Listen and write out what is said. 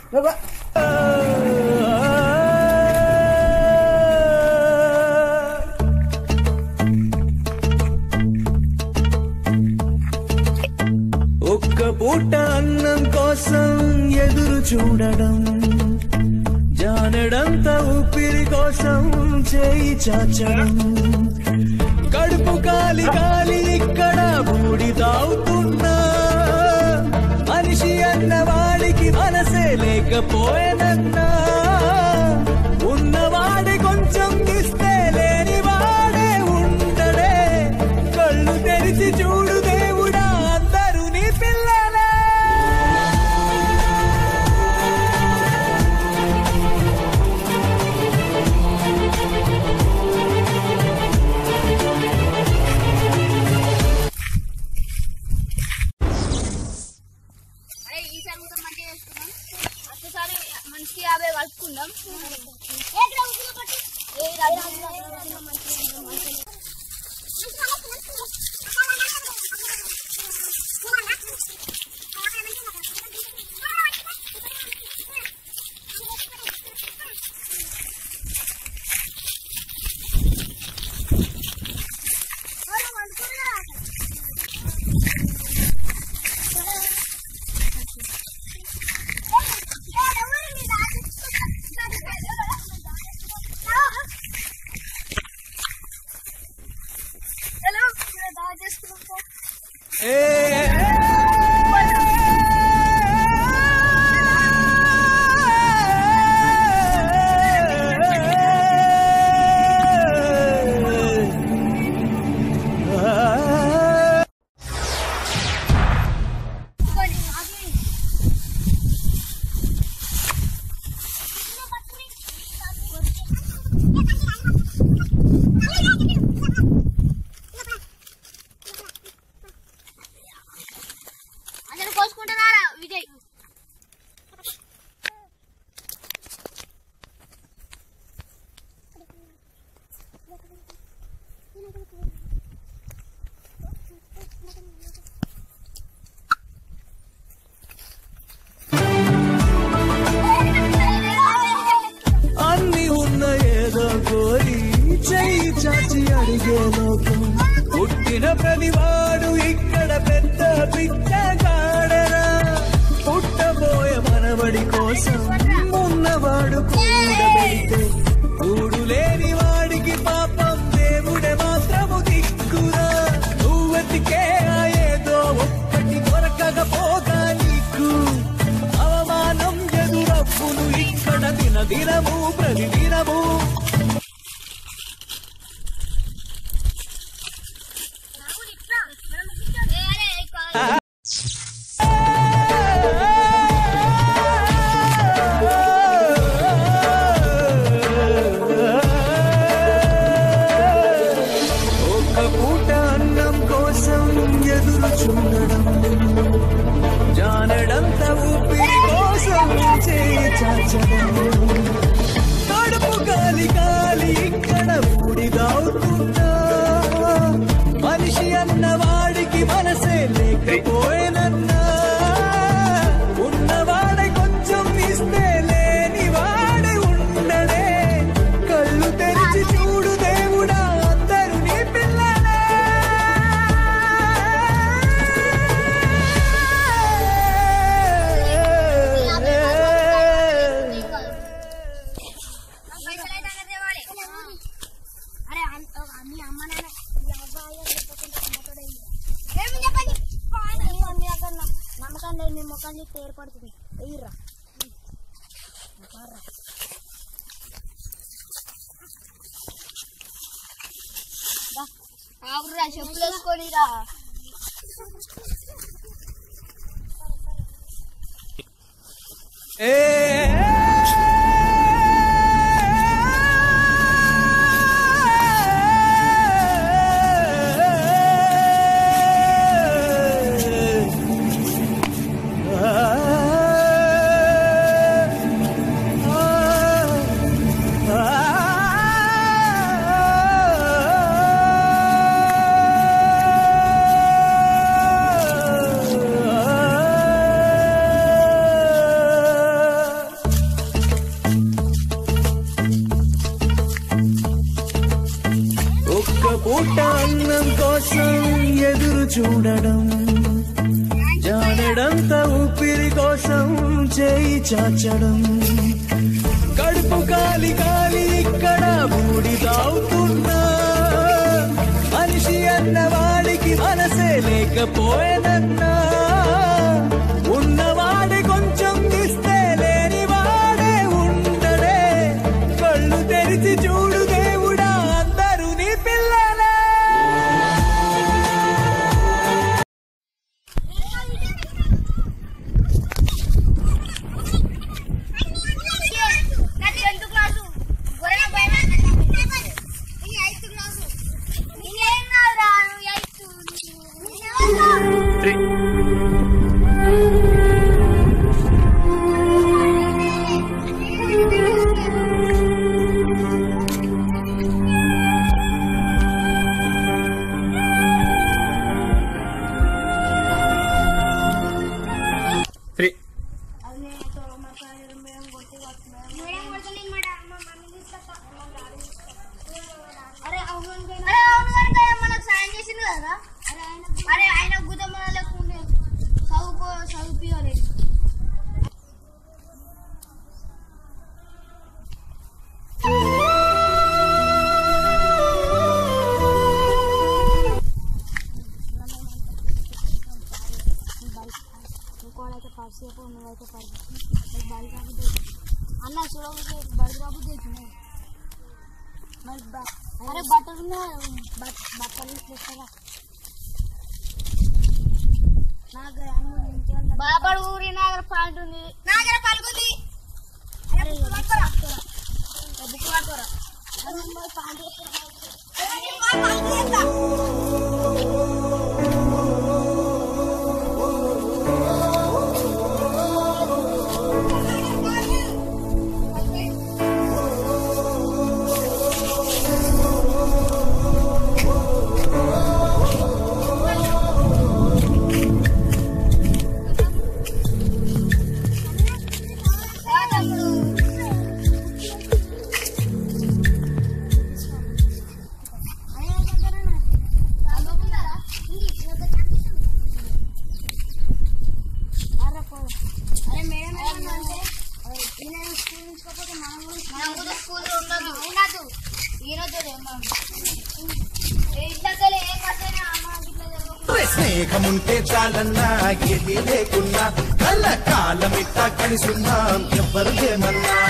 ఒక్క పూట అన్నం కోసం ఎదురు చూడడం జానడంత ఊపిరి కోసం చేయి చాచడం కడుపు కాలి కాలి ఇక్కడ బూడి తాగుతున్నా మనిషి అన్న వాడికి మనసే లేకపోయేనన్నా ఉన్నవాడి కొంచెం ఇస్తే లేని వాడే ఉండడే కళ్ళు తెరిచి చూడు దేవుడా అందరూ నీ పిల్లలే అరే ఈసారి కూడా మంచిగా చేసుకుందాం ఒక్కసారి మనిషికి యాభై కలుపుకుందాం ఏ హలో దావా చేసుకున్నాం పో. అందరూ కోసుకుంటున్నారా విజయ్ అన్ని ఉన్న ఏదో కోరి చెయ్యి చాచి అడిగే లోకం పుట్టిన ప్రతివాడు ఇక్కడ పెద్ద పిచ్చగాడరా పుట్టబోయే మనవడి కోసం ఉన్నవాడు కూడబెడితే కూడు లేని వాడికి పాపం దేవుడే మాత్రము దిక్కురా నువ్వెతికే ఆ ఏదో ఒక్కటి దొరకకపోగా నీకు అవమానం ఎదురప్పును ఇక్కడ దిన దినము ప్రతి దినము ఒక పూట అన్నం కోసం ఎదురు చూడడం జానడంత ఊపిరి కోసం చేయి చాచడం కడుపు గాలి గాలి ఇక్కడ ఊడిదావుతున్నా మనిషి అన్న వాడికి మనసే లేకపోయేనన్నా ఉన్నవాడే కొంచెం ఇస్తే లేని వాడే ఉండడే కళ్ళు తెరిచి చూడు దేవుడా అందరూ నీ పిల్లలే అరే అన్- మీ అమ్మ నాన్న మీ అబ్బాయి చెప్పకుండా అమ్మతోడే ఉంది. ఏమి చెప్పండి అయ్యో, మీ దగ్గర న- నమ్మకం లేదు మీ ముఖం చూస్తే ఏర్పడుతుంది ఎయ్యరా ఆగురా చెప్పులు వేసుకొనిరా చూడడం జానడంత ఊపిరి కోసం చేయి చాచడం కడుపు కాలి కాలి ఇక్కడ బూడి తాగుతున్నా మనిషి అన్నవాడికి మనసే లేకపోయేదన్నా ఉన్నవాడి కొంచెం ఇస్తే లేని వాడే ఉండడే కళ్ళు తెరిచి చూడు దేవుడా అందరూ నీ పిల్లలే నాది టెన్త్ క్లాసు గొర్రెల భయం ఇది ఎయిత్ క్లాసు నేనేం కాదురా ఎయిత్ త్రీ మేడం కొడుతుంది మేడం మా మమ్మీ తీసుకొస్తా అరే అవును అరే అవును కనుక మనకు సాయం చేసింది కదా అరే ఆయన గుద మన లేకుండే చదువుకో చదువుకోవాలి ఇంకోడైతే పర్సు చెప్పు నువ్వైతే పర్సు బడి కాకపోతే అన్న చూడకపోతే బడి కాకపోతే మరి బ- అరే బట్టలు ఉన్నాయి బట్- బట్టలు తీసుకొస్తారా బాబడు ఊరి నాగర పాయింట్ ఉంది నాగర పలుకుంది బుక్ పట్టుకోరా బుక్ పట్టుకోరా అరే మేడం ఏమన్నంటే ఈయన స్కూల్ నుంచుకోకపోతే మనం కూడా మనం కూడా స్కూల్ ఉండదు ఉండదు ఈరోజు ఇంట్లోకెళ్ళి ఏ కట్టైనా అమ్మ ఇట్లా జరగకూడదు స్నేహముంటే చాలన్నా ఏది లేకున్నా కళ్ళ కాలమిట్ట కలిసున్నాం ఎవ్వరు ఏమన్నా